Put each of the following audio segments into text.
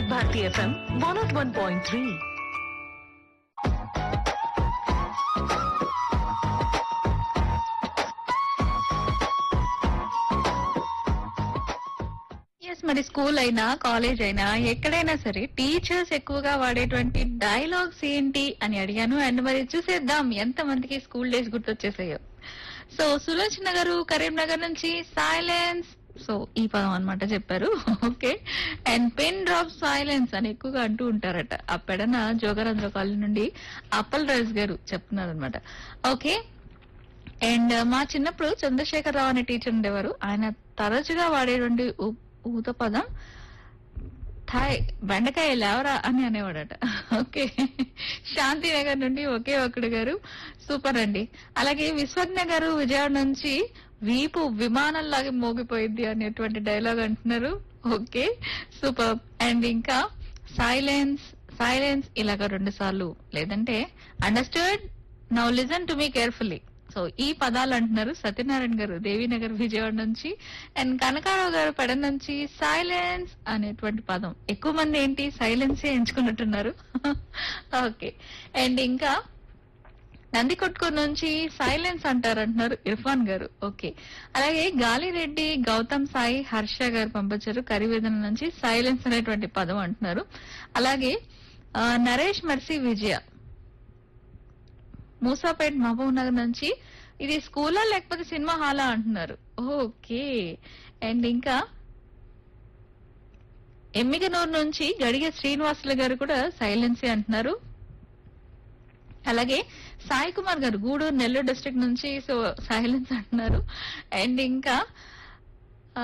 Bharati FM one not one point three yes మరి school అయినా college అయినా ఎక్కడైనా సరే టీచర్స్ ఎక్కువగా వాడేటువంటి డైలాగ్స్ ఏంటి అని అడిగాను అండ్ మరి చూసేద్దాం ఎంత మందికి స్కూల్ డేస్ గుర్తొచ్చేసాయో సో సులోచన గారు కరీంనగర్ నుంచి సైలెన్స్ సో ఈ పదం అన్నమాట చెప్పారు okay and pen drop silence అని ఎక్కువగా అంటూ ఉంటారట ఆ పెడన జోగరాంధ్ర కాలనీ నుండి అప్పల్ రాజ్ గారు చెప్తున్నారు అనమాట ఓకే అండ్ మా చిన్నప్పుడు చంద్రశేఖర్ రావు అనే టీచర్ ఉండేవారు ఆయన తరచుగా వాడేటువంటి ఊ- ఊత పదం థాయ్ బెండకాయ లేవరా అని అనేవాడట ఓకే శాంతినగర్ నుండి ఒకే ఒక్కడు గారు సూపర్ అండి అలాగే విశ్వజ్ఞ గారు విజయవాడ నుంచి వీపు విమానంలాగా మోగిపోయింది అనేటువంటి డైలాగ్ అంటున్నారు ఓకే సూపర్ అండ్ ఇంకా సైలెన్స్ సైలెన్స్ ఇలాగ రెండు సార్లు లేదంటే understood now listen to me carefully so ఈ పదాలు అంటున్నారు సత్యనారాయణ గారు దేవీనగర్ విజయవాడ నుంచి అండ్ కనకారావు గారు పెడ నుంచి సైలెన్స్ అనేటువంటి పదం ఎక్కువ మంది ఏంటి సైలెన్స్ ఎంచుకున్నట్టున్నారు ఓకే అండ్ ఇంకా నంది కొట్టుకూరు నుంచి సైలెన్స్ అంటారు అంటున్నారు ఇర్ఫాన్ గారు ఓకే అలాగే గాలిరెడ్డి గౌతమ్ సాయి హర్ష గారు పంపించారు కరివేదన నుంచి సైలెన్స్ అనేటువంటి పదం అంటున్నారు అలాగే ఆ, నరేష్ మర్సి విజయ మూసాపేట్ మహబూబ్ నగర్ నుంచి ఇది స్కూలా లేకపోతే సినిమా హాలా అంటున్నారు ఓకే అండ్ ఇంకా ఎమ్మిగనూరు నుంచి గడిగ శ్రీనివాసులు గారు కూడా సైలెన్సీ అంటున్నారు అలాగే సాయి కుమార్ గారు గూడూరు నెల్లూరు డిస్ట్రిక్ట్ నుంచి సో సైలెన్స్ అంటున్నారు అండ్ ఇంకా ఆ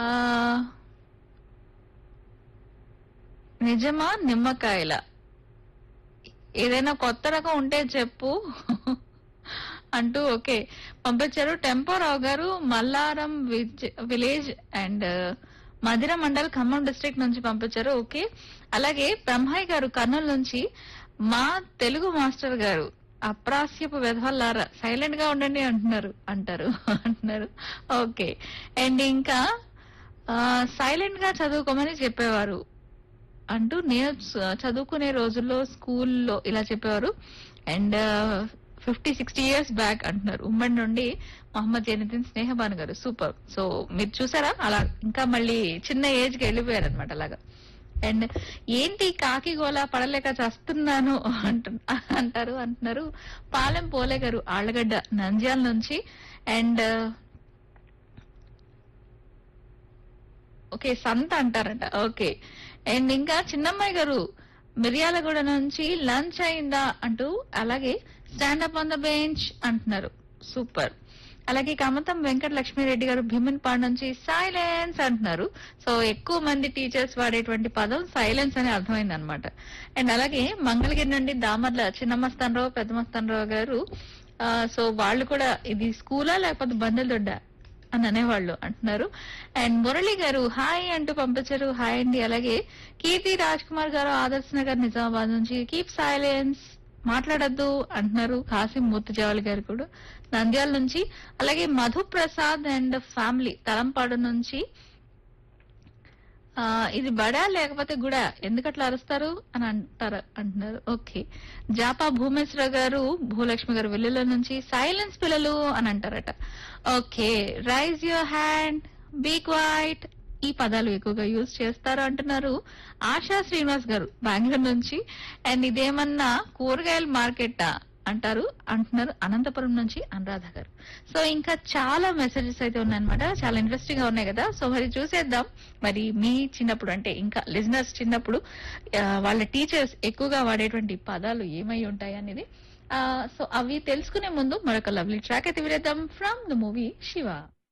నిజమా నిమ్మకాయల ఏదైనా కొత్త రకం ఉంటే చెప్పు అంటూ ఓకే పంపించారు టెంపోరావు గారు మల్లారం విజ్- village and Madhira mandal Khammam district నుంచి పంపించారు ఓకే అలాగే బ్రహ్మయ్య గారు కర్నూలు నుంచి మా తెలుగు మాస్టర్ గారు అప్రాస్యపు వెధవల్లారా సైలెంట్ గా ఉండండి అంటున్నారు అంటారు అంటున్నారు ఓకే అండ్ ఇంకా సైలెంట్ గా చదువుకోమని చెప్పేవారు అంటూ నేను చ- చదువుకునే రోజుల్లో స్కూల్లో ఇలా చెప్పేవారు and fifty sixty years back అంటున్నారు ఉమ్మడి నుండి మహమ్మద్ జైనుద్దీన్ స్నేహబాను గారు సూపర్ సో మీరు చూసారా అలా ఇంకా మళ్ళీ చిన్న ఏజ్ కి వెళ్ళిపోయారు అనమాట అలాగా అండ్ ఏంటి కాకి గోల పడలేక చస్తున్నాను అంటు అంటారు అంటున్నారు పాలెం పోలే గారు ఆళ్ళగడ్డ నంద్యాల నుంచి అండ్ ఓకే సంత అంటారంట ఓకే అండ్ ఇంకా చిన్నమ్మాయి గారు మిర్యాలగూడ నుంచి లంచ్ అయిందా అంటూ అలాగే స్టాండప్ ఆన్ ద బెంచ్ అంటున్నారు సూపర్ అలాగే కమతం వెంకట లక్ష్మీరెడ్డి గారు భీమన్ పాడ్ నుంచి సైలెన్స్ అంటున్నారు సో ఎక్కువ మంది టీచర్స్ వాడేటువంటి పదం సైలెన్స్ అని అర్థమైంది అనమాట అండ్ అలాగే మంగళగిరి నుండి దామర్ల చిన్నమస్తానరావు పెద్దమస్తానరావు గారు ఆ, సో వాళ్ళు కూడా ఇది స్కూలా లేకపోతే బందెల దొడ్డ అని అనేవాళ్ళు అంటున్నారు అండ్ మురళి గారు హాయ్ అంటూ పంపించారు హాయ్ అండి అలాగే కీర్తి రాజ్ కుమార్ గారు ఆదర్శ్ నగర్ నిజామాబాద్ నుంచి కీప్ సైలెన్స్ మాట్లాడద్దు అంటున్నారు కాసిం మూర్తిజావలి గారు కూడా నంద్యాల నుంచి అలాగే మధు ప్రసాద్ అండ్ ఫ్యామిలీ తలంపాడు నుంచి ఆ, ఇది బడా లేకపోతే గుడా ఎందుకట్లా అరుస్తారు అని అంటారు అంటున్నారు ఓకే జాపా భూమేశ్వర గారు భూలక్ష్మి గారు వెల్లుల నుంచి సైలెన్స్ పిల్లలు అని అంటారట okay raise your hand be quiet ఈ పదాలు ఎక్కువగా యూజ్ చేస్తారు అంటున్నారు ఆశా శ్రీనివాస్ గారు బెంగళూరు నుంచి అండ్ ఇదేమన్నా కూరగాయల మార్కెట్టా అంటారు అంటున్నారు అనంతపురం నుంచి అనురాధ గారు సో ఇంకా చాలా మెసేజెస్ అయితే ఉన్నాయన్నమాట చాలా ఇంట్రెస్టింగ్ గా ఉన్నాయి కదా సో మరి చూసేద్దాం మరి మీ చిన్నప్పుడు అంటే ఇంకా లిజినర్స్ చిన్నప్పుడు ఆ, వాళ్ళ టీచర్స్ ఎక్కువగా వాడేటువంటి పదాలు ఏమై ఉంటాయి అనేది సో అవి తెలుసుకునే ముందు మరొక లవ్లీ ట్రాక్ అయితే వినేద్దాం ఫ్రమ్ ద మూవీ శివ